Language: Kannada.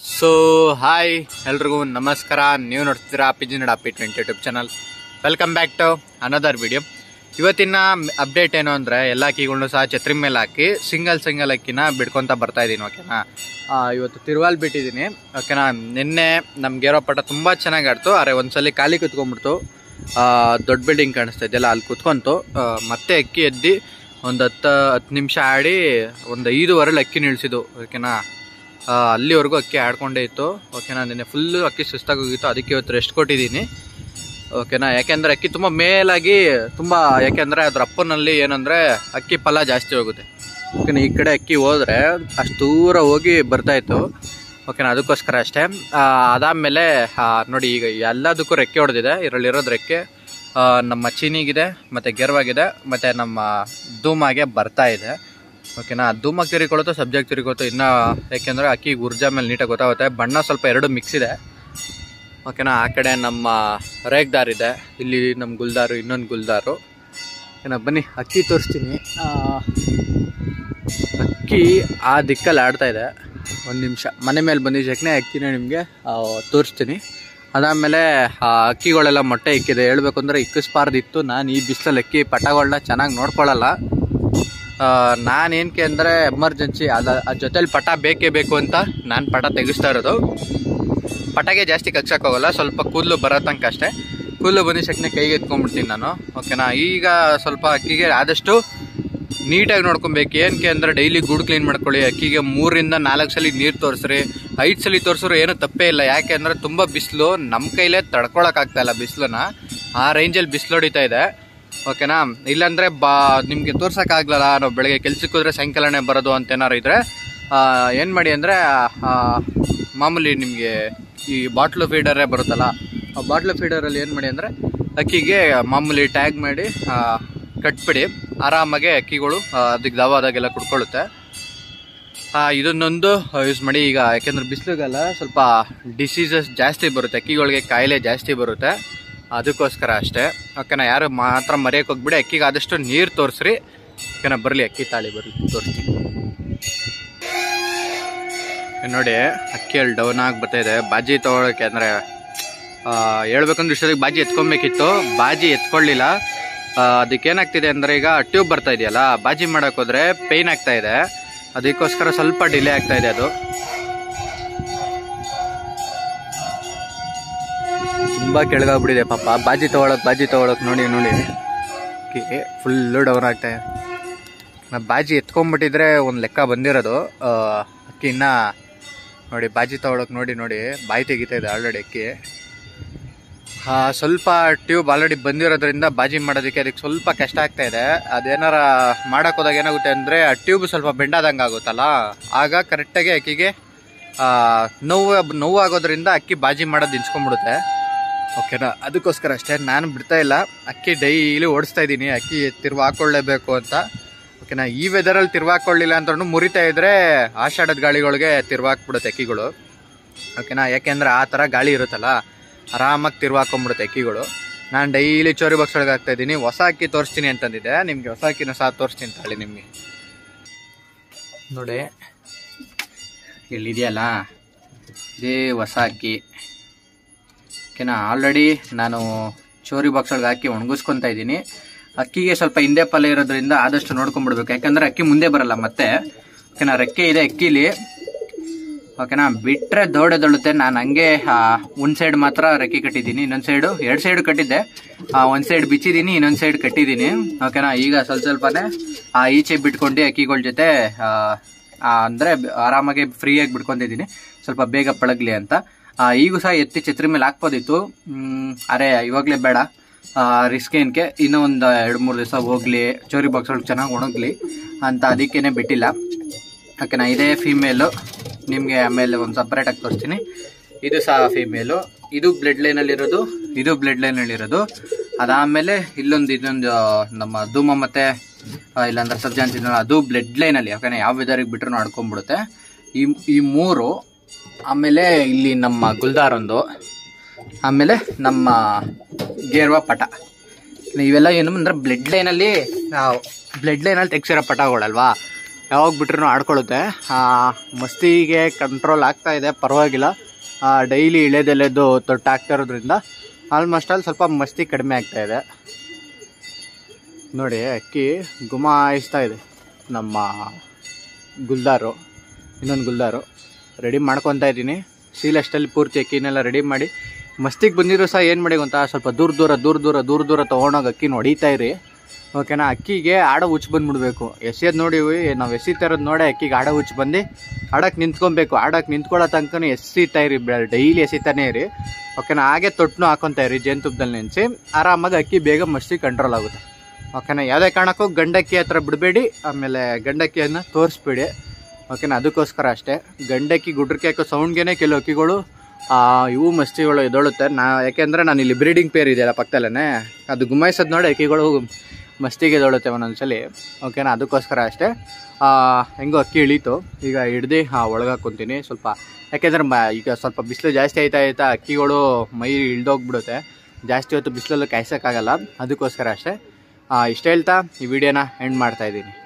ಸೊ ಹಾಯ್ ಎಲ್ರಿಗೂ ನಮಸ್ಕಾರ ನೀವು ನೋಡ್ತಿದ್ದೀರಾ ಪಿಜಿ ನಡಾಪಿ twenty YouTube channel welcome back to another video ಇವತ್ತಿನ ಅಪ್ಡೇಟ್ ಏನು ಅಂದರೆ ಎಲ್ಲ ಅಕ್ಕಿಗಳ್ನು ಸಹ ಛತ್ರಿ ಮೇಲೆ ಹಾಕಿ ಸಿಂಗಲ್ ಸಿಂಗಲ್ ಅಕ್ಕಿನ ಬಿಡ್ಕೊತ ಬರ್ತಾ ಇದ್ದೀನಿ ಓಕೆನಾ ಆ, ಇವತ್ತು ತಿರುವಾಲ್ ಬಿಟ್ಟಿದ್ದೀನಿ ಓಕೆನಾ ನಿನ್ನೆ ನಮ್ಗೆ ಇರೋ ಪಟ ತುಂಬ ಚೆನ್ನಾಗಿ ಆಡ್ತು ಅರೆ ಒಂದ್ಸಲಿ ಖಾಲಿ ಕುತ್ಕೊಂಡ್ಬಿಡ್ತು ಆ, ದೊಡ್ಡ ಬಿಲ್ಡಿಂಗ್ ಕಾಣಿಸ್ತಾ ಇದೆಯಲ್ಲ ಅಲ್ಲಿ ಕುತ್ಕೊಂತು ಆ, ಮತ್ತೆ ಅಕ್ಕಿ ಎದ್ದಿ ಒಂದು ಹತ್ತು ಹತ್ತು ನಿಮಿಷ ಆಡಿ ಒಂದು ಐದುವರೆಲಿ ಅಕ್ಕಿ ನಿಲ್ಸಿದ್ದು ಓಕೆನಾ ಆ, ಅಲ್ಲಿವರೆಗೂ ಅಕ್ಕಿ ಆಡ್ಕೊಂಡೇ ಇತ್ತು ಓಕೆನಾ ನಿನ್ನೆ ಫುಲ್ಲು ಅಕ್ಕಿ ಸುಸ್ತಾಗಿ ಹೋಗಿತ್ತು ಅದಕ್ಕೆ ಇವತ್ತು ರೆಸ್ಟ್ ಕೊಟ್ಟಿದ್ದೀನಿ ಓಕೆನಾ ಯಾಕೆಂದ್ರೆ ಅಕ್ಕಿ ತುಂಬ ಮೇಲಾಗಿ ತುಂಬ ಯಾಕೆಂದ್ರೆ ಅದ್ರ ಅಪ್ಪನಲ್ಲಿ ಏನಂದ್ರೆ ಅಕ್ಕಿ ಫಲ ಜಾಸ್ತಿ ಹೋಗುತ್ತೆ ಓಕೆನಾ ಈ ಕಡೆ ಅಕ್ಕಿ ಹೋದ್ರೆ ಅಷ್ಟು ದೂರ ಹೋಗಿ ಬರ್ತಾ ಇತ್ತು ಓಕೆನಾ ಅದಕ್ಕೋಸ್ಕರ ಅಷ್ಟೇ ಆ, ಅದಾದ್ಮೇಲೆ ಆ, ನೋಡಿ ಈಗ ಎಲ್ಲದಕ್ಕೂ ರೆಕ್ಕೆ ಹೊಡೆದಿದೆ ಇದರಲ್ಲಿರೋದು ರೆಕ್ಕೆ ಆ, ನಮ್ಮ ಚೀನಿಗಿದೆ ಮತ್ತೆ ಗೆರ್ವಾಗಿದೆ ಮತ್ತೆ ನಮ್ಮ ಧೂಮಾಗೆ ಬರ್ತಾ ಇದೆ ಓಕೆನಾ ಧೂಮಾಗ್ ತಿರುಗಿಕೊಳ್ಳುತ್ತೋ ಸಬ್ಜೆಕ್ಟ್ ತಿರುಗೋತೋ ಇನ್ನ ಯಾಕೆಂದ್ರೆ ಅಕ್ಕಿ ಗುರ್ಜಾ ಮೇಲೆ ನೀಟಾಗಿ ಗೊತ್ತಾಗುತ್ತೆ ಬಣ್ಣ ಸ್ವಲ್ಪ ಎರಡು ಮಿಕ್ಸ್ ಇದೆ ಓಕೆನಾ ಆ ಕಡೆ ನಮ್ಮ ರೇಗ್ದಾರ್ ಇದೆ ಇಲ್ಲಿ ನಮ್ಮ ಗುಲ್ದಾರು ಇನ್ನೊಂದು ಗುಲ್ದಾರು ಓಕೆನಾ ಬನ್ನಿ ಅಕ್ಕಿ ತೋರಿಸ್ತೀನಿ ಆ, ಅಕ್ಕಿ ಆ ದಿಕ್ಕಲ್ಲಿ ಆಡ್ತಾ ಇದೆ ಒಂದು ನಿಮಿಷ ಮನೆ ಮೇಲೆ ಬಂದಿದ್ದ ಜಕ್ನೆ ಅಕ್ಕಿನ ನಿಮಗೆ ತೋರಿಸ್ತೀನಿ ಅದಾದಮೇಲೆ ಆ ಅಕ್ಕಿಗಳೆಲ್ಲ ಮೊಟ್ಟೆ ಇಕ್ಕಿದೆ ಹೇಳ್ಬೇಕು ಅಂದರೆ ಇಕ್ಕಿಸ್ಬಾರ್ದಿತ್ತು ನಾನು ಈ ಬಿಸಿಲಲ್ಲಿ ಅಕ್ಕಿ ಪಟಗಳನ್ನ ಚೆನ್ನಾಗಿ ನೋಡ್ಕೊಳ್ಳಲ್ಲ ನಾನೇನಕ್ಕೆ ಅಂದರೆ ಎಮರ್ಜೆನ್ಸಿ ಅದ ಅದ್ರ ಜೊತೆಲಿ ಪಟ ಬೇಕೇ ಬೇಕು ಅಂತ ನಾನು ಪಟ ತೆಗಿಸ್ತಾ ಇರೋದು ಪಟಾಗೆ ಜಾಸ್ತಿ ಕಗ್ಸಕ್ಕೆ ಹೋಗಲ್ಲ ಸ್ವಲ್ಪ ಕೂದಲು ಬರೋ ತನಕ ಅಷ್ಟೇ ಕೂದಲು ಬಂದಿದ ತಕ್ಷಣ ಕೈಗೆ ಎತ್ಕೊಂಡ್ಬಿಡ್ತೀನಿ ನಾನು ಓಕೆನಾ ಈಗ ಸ್ವಲ್ಪ ಅಕ್ಕಿಗೆ ಆದಷ್ಟು ನೀಟಾಗಿ ನೋಡ್ಕೊಬೇಕು ಏನಕ್ಕೆ ಅಂದ್ರೆ ಡೈಲಿ ಗೂಡು ಕ್ಲೀನ್ ಮಾಡ್ಕೊಳ್ಳಿ ಅಕ್ಕಿಗೆ ಮೂರಿಂದ ನಾಲ್ಕು ಸಲ ನೀರು ತೋರಿಸ್ರಿ ಐದು ಸಲ ತೋರಿಸಿದ್ರು ಏನು ತಪ್ಪೇ ಇಲ್ಲ ಯಾಕೆ ಅಂದ್ರೆ ತುಂಬ ಬಿಸಿಲು ನಮ್ಮ ಕೈಲೇ ತಡ್ಕೊಳಕ್ಕಾಗ್ತಾ ಇಲ್ಲ ಬಿಸಿಲನ್ನ ಆ ರೇಂಜಲ್ಲಿ ಬಿಸಿಲು ಹೊಡಿತಾ ಇದೆ ಓಕೆನಾ ಇಲ್ಲಾಂದ್ರೆ ಬಾ ನಿಮಗೆ ತೋರ್ಸೋಕ್ಕಾಗ್ಲಲ್ಲ ನಾವು ಬೆಳಗ್ಗೆ ಕೆಲ್ಸಕ್ಕೆ ಹೋದ್ರೆ ಸಾಯಂಕಾಲನೇ ಬರೋದು ಅಂತ ಏನಾರು ಇದ್ರೆ ಏನು ಮಾಡಿ ಅಂದರೆ ಮಾಮೂಲಿ ನಿಮಗೆ ಈ ಬಾಟ್ಲು ಫೀಡರೇ ಬರುತ್ತಲ್ಲ ಆ ಬಾಟ್ಲು ಫೀಡರಲ್ಲಿ ಏನು ಮಾಡಿ ಅಂದರೆ ಅಕ್ಕಿಗೆ ಮಾಮೂಲಿ ಟ್ಯಾಗ್ ಮಾಡಿ ಆ, ಕಟ್ಬಿಡಿ ಆರಾಮಾಗಿ ಅಕ್ಕಿಗಳು ಆ, ಅದಕ್ಕೆ ದವಾದಾಗೆಲ್ಲ ಕುಡ್ಕೊಳ್ಳುತ್ತೆ ಆ, ಇದನ್ನೊಂದು ಯೂಸ್ ಮಾಡಿ ಈಗ ಯಾಕೆಂದ್ರೆ ಬಿಸಿಲುಗೆಲ್ಲ ಸ್ವಲ್ಪ ಡಿಸೀಸಸ್ ಜಾಸ್ತಿ ಬರುತ್ತೆ ಅಕ್ಕಿಗಳಿಗೆ ಕಾಯಿಲೆ ಜಾಸ್ತಿ ಬರುತ್ತೆ ಅದಕ್ಕೋಸ್ಕರ ಅಷ್ಟೇ ಓಕೆನಾ ಯಾರು ಮಾತ್ರ ಮರೆಯಕ್ಕೆ ಹೋಗ್ಬಿಡಿ ಅಕ್ಕಿಗೆ ಆದಷ್ಟು ನೀರು ತೋರಿಸ್ರಿ ಓಕೆನಾ ಬರಲಿ ಅಕ್ಕಿ ತಾಳಿ ಬರಲಿ ತೋರಿಸ್ತೀನಿ ಇದ್ ನೋಡಿ ಅಕ್ಕಿಯಲ್ಲಿ ಡೌನ್ ಆಗಿ ಬರ್ತಾ ಇದೆ ಬಾಜಿ ತಗೊಳಕ್ಕೆ ಅಂದರೆ ಹೇಳ್ಬೇಕಂದ್ರೆ ಇಷ್ಟೊತ್ತಿಗೆ ಬಾಜಿ ಎತ್ಕೊಬೇಕಿತ್ತು ಬಾಜಿ ಎತ್ಕೊಳ್ಳಿಲ್ಲ ಆ, ಅದಕ್ಕೇನಾಗ್ತಿದೆ ಅಂದರೆ ಈಗ ಟ್ಯೂಬ್ ಬರ್ತಾ ಇದೆಯಲ್ಲ ಬಾಜಿ ಮಾಡಕ್ ಹೋದ್ರೆ ಪೇಯ್ನ್ ಆಗ್ತಾ ಇದೆ ಅದಕ್ಕೋಸ್ಕರ ಸ್ವಲ್ಪ ಡಿಲೇ ಆಗ್ತಾ ಇದೆ ಅದು ತುಂಬ ಕೆಳಗಾಗ್ಬಿಟ್ಟಿದೆ ಪಾಪ ಬಾಜಿ ತಗೊಳಕ್ ಬಾಜಿ ತಗೊಳಕ್ ನೋಡಿ ನೋಡಿ ಫುಲ್ಲು ಡೌನ್ ಆಗ್ತಾ ಇದೆ ನಾ ಬಾಜಿ ಎತ್ಕೊಂಡ್ಬಿಟ್ಟಿದ್ರೆ ಒಂದು ಲೆಕ್ಕ ಬಂದಿರೋದು ಆ, ಅಕ್ಕಿ ಇನ್ನ ನೋಡಿ ಬಾಜಿ ತಗೊಳಕ್ ನೋಡಿ ನೋಡಿ ಬಾಯಿ ತೆಗಿತಾ ಇದೆ ಆಲ್ರೆಡಿ ಅಕ್ಕಿ ಆ, ಸ್ವಲ್ಪ ಟ್ಯೂಬ್ ಆಲ್ರೆಡಿ ಬಂದಿರೋದ್ರಿಂದ ಬಾಜಿ ಮಾಡೋದಕ್ಕೆ ಅದಕ್ಕೆ ಸ್ವಲ್ಪ ಕಷ್ಟ ಆಗ್ತಾ ಇದೆ ಅದೇನಾರ ಮಾಡಕ್ ಹೋದಾಗ ಏನಾಗುತ್ತೆ ಅಂದ್ರೆ ಆ ಟ್ಯೂಬ್ ಸ್ವಲ್ಪ ಬೆಂಡಾದಂಗೆ ಆಗುತ್ತಲ್ಲ ಆಗ ಕರೆಕ್ಟಾಗಿ ಅಕ್ಕಿಗೆ ಆ, ನೋವು ನೋವು ಆಗೋದ್ರಿಂದ ಅಕ್ಕಿ ಬಾಜಿ ಮಾಡೋದು ನಿಂಚ್ಕೊಂಡ್ಬಿಡುತ್ತೆ ಓಕೆನಾ ಅದಕ್ಕೋಸ್ಕರ ಅಷ್ಟೇ ನಾನು ಬಿಡ್ತಾ ಇಲ್ಲ ಅಕ್ಕಿ ಡೈಲಿ ಓಡಿಸ್ತಾ ಇದ್ದೀನಿ ಅಕ್ಕಿ ತಿರ್ವ ಹಾಕೊಳ್ಳೇಬೇಕು ಅಂತ ಓಕೆನಾ ಈ ವೆದರಲ್ಲಿ ತಿರ್ವಾಕೊಳ್ಳಿಲ್ಲ ಅಂದ್ರೂ ಮುರಿತಾ ಇದ್ರೆ ಆಷಾಢದ ಗಾಳಿಗಳಿಗೆ ತಿರ್ವಾಕ್ಬಿಡುತ್ತೆ ಅಕ್ಕಿಗಳು ಓಕೆನಾ ಯಾಕೆಂದ್ರೆ ಆ ಥರ ಗಾಳಿ ಇರುತ್ತಲ್ಲ ಆರಾಮಾಗಿ ತಿರ್ವಾಕೊಂಬಿಡುತ್ತೆ ಅಕ್ಕಿಗಳು ನಾನು ಡೈಲಿ ಚೋರಿ ಬಾಕ್ಸ್ ಒಳಗೆ ಹಾಕ್ತಾ ಇದ್ದೀನಿ ಹೊಸ ಅಕ್ಕಿ ತೋರಿಸ್ತೀನಿ ಅಂತಂದಿದ್ದೆ ನಿಮಗೆ ಹೊಸ ಅಕ್ಕಿನ ಸಹ ತೋರಿಸ್ತೀನಿ ತಾಳಿ ನಿಮಗೆ ನೋಡಿ ಇಲ್ಲಿದೆಯಲ್ಲ ಇದೇ ಹೊಸ ಅಕ್ಕಿ ಓಕೆನಾ ಆಲ್ರೆಡಿ ನಾನು ಚೋರಿ ಬಾಕ್ಸ್ ಒಳಗೆ ಹಾಕಿ ಒಣಗಿಸ್ಕೊತಾ ಇದ್ದೀನಿ ಅಕ್ಕಿಗೆ ಸ್ವಲ್ಪ ಹಿಂದೆ ಫಲ ಇರೋದ್ರಿಂದ ಆದಷ್ಟು ನೋಡ್ಕೊಂಡ್ಬಿಡ್ಬೇಕು ಯಾಕಂದ್ರೆ ಅಕ್ಕಿ ಮುಂದೆ ಬರಲ್ಲ ಮತ್ತೆ ಓಕೆನಾ ರೆಕ್ಕೆ ಇದೆ ಅಕ್ಕಿಲಿ ಓಕೆನಾ ಬಿಟ್ರೆ ದೌಡೆ ದೊಳುತ್ತೆ ನಾನು ಹಂಗೆ ಆ, ಒಂದ್ ಸೈಡ್ ಮಾತ್ರ ರೆಕ್ಕೆ ಕಟ್ಟಿದ್ದೀನಿ ಇನ್ನೊಂದ್ ಸೈಡು ಎರಡ್ ಸೈಡ್ ಕಟ್ಟಿದ್ದೆ ಆ, ಒಂದ್ ಸೈಡ್ ಬಿಚ್ಚಿದ್ದೀನಿ ಇನ್ನೊಂದ್ ಸೈಡ್ ಕಟ್ಟಿದ್ದೀನಿ ಓಕೆನಾ ಈಗ ಸ್ವಲ್ಪ ಸ್ವಲ್ಪನೇ ಆ ಈಚೆ ಬಿಟ್ಕೊಂಡು ಅಕ್ಕಿಗಳ ಜೊತೆ ಆ, ಆ, ಅಂದ್ರೆ ಆರಾಮಾಗಿ ಫ್ರೀಯಾಗಿ ಬಿಟ್ಕೊಂಡಿದ್ದೀನಿ ಸ್ವಲ್ಪ ಬೇಗ ಪಳಗ್ಲಿ ಅಂತ ಆ, ಈಗೂ ಸಹ ಎತ್ತಿ ಛತ್ರಿ ಮೇಲೆ ಹಾಕ್ಬೋದಿತ್ತು ಹ್ಮ್, ಅರೆ ಇವಾಗ್ಲೇ ಬೇಡ ರಿಸ್ಕ್ ಏನಕ್ಕೆ ಇನ್ನೂ ಒಂದು ಎರಡು ಮೂರು ದಿವಸ ಹೋಗ್ಲಿ ಚೋರಿ ಬಾಕ್ಸ್ ಒಳಗೆ ಚೆನ್ನಾಗಿ ಒಣಗ್ಲಿ ಅಂತ ಅದಕ್ಕೇನೆ ಬಿಟ್ಟಿಲ್ಲ ಓಕೆನಾ ಇದೇ ಫೀಮೇಲು ನಿಮಗೆ ಆಮೇಲೆ ಒಂದು ಸಪ್ರೇಟಾಗಿ ತೋರಿಸ್ತೀನಿ ಇದು ಸಹ ಫೀಮೇಲು ಇದು ಬ್ಲಡ್ ಲೈನಲ್ಲಿರೋದು ಇದು ಬ್ಲಡ್ ಲೈನಲ್ಲಿರೋದು ಅದಾದಮೇಲೆ ಇಲ್ಲೊಂದು ಇದೊಂದು ನಮ್ಮ ಧೂಮ ಮತ್ತೆ ಆ, ಇಲ್ಲಾಂದ್ರೆ ಸರ್ಜಾ ಅಂತಿದ್ನಲ್ಲ ಅದು ಬ್ಲಡ್ ಲೈನಲ್ಲಿ ಓಕೆನಾ ಯಾವ ವೆದರಿಗೆ ಬಿಟ್ರು ಆಡ್ಕೊಂಡ್ಬಿಡುತ್ತೆ ಈ ಈ ಮೂರು ಆಮೇಲೆ ಇಲ್ಲಿ ನಮ್ಮ ಗುಲ್ದಾರ್ ಒಂದು ಆಮೇಲೆ ನಮ್ಮ ಗೇರ್ವಾ ಪಟ ಇವೆಲ್ಲ ಏನು ಅಂದ್ರೆ ಬ್ಲಡ್ ಲೈನಲ್ಲಿ ಬ್ಲಡ್ ಲೈನಲ್ಲಿ ತೆಗ್ಸಿರೋ ಪಟಗಳಲ್ವಾ ಯಾವಾಗ ಬಿಟ್ರೂ ಆಡ್ಕೊಳ್ಳುತ್ತೆ ಆ, ಮಸ್ತಿಗೆ ಕಂಟ್ರೋಲ್ ಆಗ್ತಾ ಇದೆ ಪರವಾಗಿಲ್ಲ ಡೈಲಿ ಇಳೆದೆಲೆದು ತೊಟ್ಟು ಆಗ್ತಾ ಇರೋದ್ರಿಂದ ಆಲ್ಮೋಸ್ಟ್ ಅಲ್ಲಿ ಸ್ವಲ್ಪ ಮಸ್ತಿ ಕಡಿಮೆ ಆಗ್ತಾ ಇದೆ ನೋಡಿ ಅಕ್ಕಿ ಗುಮಾಯಿಸ್ತಾ ಇದೆ ನಮ್ಮ ಗುಲ್ದಾರು ಇನ್ನೊಂದು ಗುಲ್ದಾರು ರೆಡಿ ಮಾಡ್ಕೊತಾ ಇದ್ದೀನಿ ಸೀಲಷ್ಟಲ್ಲಿ ಪೂರ್ತಿ ಅಕ್ಕಿನೆಲ್ಲ ರೆಡಿ ಮಾಡಿ ಮಸ್ತಿಗೆ ಬಂದಿರೋ ಸಹ ಏನು ಮಾಡಿ ಗೊತ್ತಾ ಸ್ವಲ್ಪ ದೂರ ದೂರ ದೂರ ದೂರ ದೂರ ದೂರ ತೊಗೊಂಡೋಗಿ ಅಕ್ಕಿನ ಹೊಡಿತಾ ಇರಿ ಓಕೆನಾ ಅಕ್ಕಿಗೆ ಆಡ ಹುಚ್ಚು ಬಂದ್ಬಿಡ್ಬೇಕು ಎಸೆಯೋದು ನೋಡಿವಿ ನಾವು ಎಸಿತಾ ಇರೋದು ನೋಡಿ ಅಕ್ಕಿಗೆ ಆಡ ಹುಚ್ಚು ಬಂದು ಆಡಕ್ಕೆ ನಿಂತ್ಕೊಬೇಕು ಆಡಕ್ಕೆ ನಿಂತ್ಕೊಳ್ಳೋ ತನಕ ಎಸಿತಾ ಇರಿ ಡೈಲಿ ಎಸಿತಾನೆ ಇರಿ ಓಕೆನಾ ಹಾಗೆ ತೊಟ್ಟನು ಹಾಕೊತಾ ಇರಿ ಜೇನುತುಪ್ಪದಲ್ಲಿ ನೆನೆಸಿ ಆರಾಮಾಗಿ ಅಕ್ಕಿ ಬೇಗ ಮಸ್ತಿ ಕಂಟ್ರೋಲ್ ಆಗುತ್ತೆ ಓಕೆನಾ ಯಾವುದೇ ಕಾರಣಕ್ಕೂ ಗಂಡಕ್ಕಿ ಹತ್ರ ಬಿಡಬೇಡಿ ಆಮೇಲೆ ಗಂಡಕ್ಕಿಯನ್ನು ತೋರಿಸ್ಬೇಡಿ ಓಕೆನಾ ಅದಕ್ಕೋಸ್ಕರ ಅಷ್ಟೇ ಗಂಡಕ್ಕಿ ಗುಡ್ರಕ್ಕೆ ಹಾಕೋ ಸೌಂಡ್ಗೆ ಕೆಲವು ಅಕ್ಕಿಗಳು ಆ, ಇವು ಮಸ್ತಿಗಳು ಎದೊಳುತ್ತೆ ನಾ ಯಾಕೆಂದರೆ ನಾನು ಇಲ್ಲಿ ಬ್ರೀಡಿಂಗ್ ಪೇರ್ ಇದೆಯಲ್ಲ ಪಕ್ಕದಲ್ಲೇ ಅದು ಗುಮಾಯಿಸೋದು ನೋಡಿ ಅಕ್ಕಿಗಳು ಮಸ್ತಿಗೆ ಎದೊಳುತ್ತೆ ಒಂದೊಂದ್ಸಲಿ ಓಕೆನಾ ಅದಕ್ಕೋಸ್ಕರ ಅಷ್ಟೇ ಆ, ಹೆಂಗೋ ಅಕ್ಕಿ ಇಳೀತು ಈಗ ಹಿಡ್ದು ಒಳಗೆ ಹಾಕ್ಕೊತೀನಿ ಸ್ವಲ್ಪ ಯಾಕೆಂದ್ರೆ ಮ ಈಗ ಸ್ವಲ್ಪ ಬಿಸಿಲು ಜಾಸ್ತಿ ಆಯ್ತಾ ಆಯ್ತಾ ಅಕ್ಕಿಗಳು ಮೈ ಇಳ್ದೋಗ್ಬಿಡುತ್ತೆ ಜಾಸ್ತಿ ಹೊತ್ತು ಬಿಸಿಲಲ್ಲೂ ಕಾಯ್ಸೋಕ್ಕಾಗಲ್ಲ ಅದಕ್ಕೋಸ್ಕರ ಅಷ್ಟೇ ಆ, ಇಷ್ಟ ಹೇಳ್ತಾ ಈ ವಿಡಿಯೋನ ಎಂಡ್ ಮಾಡ್ತಾ ಇದ್ದೀನಿ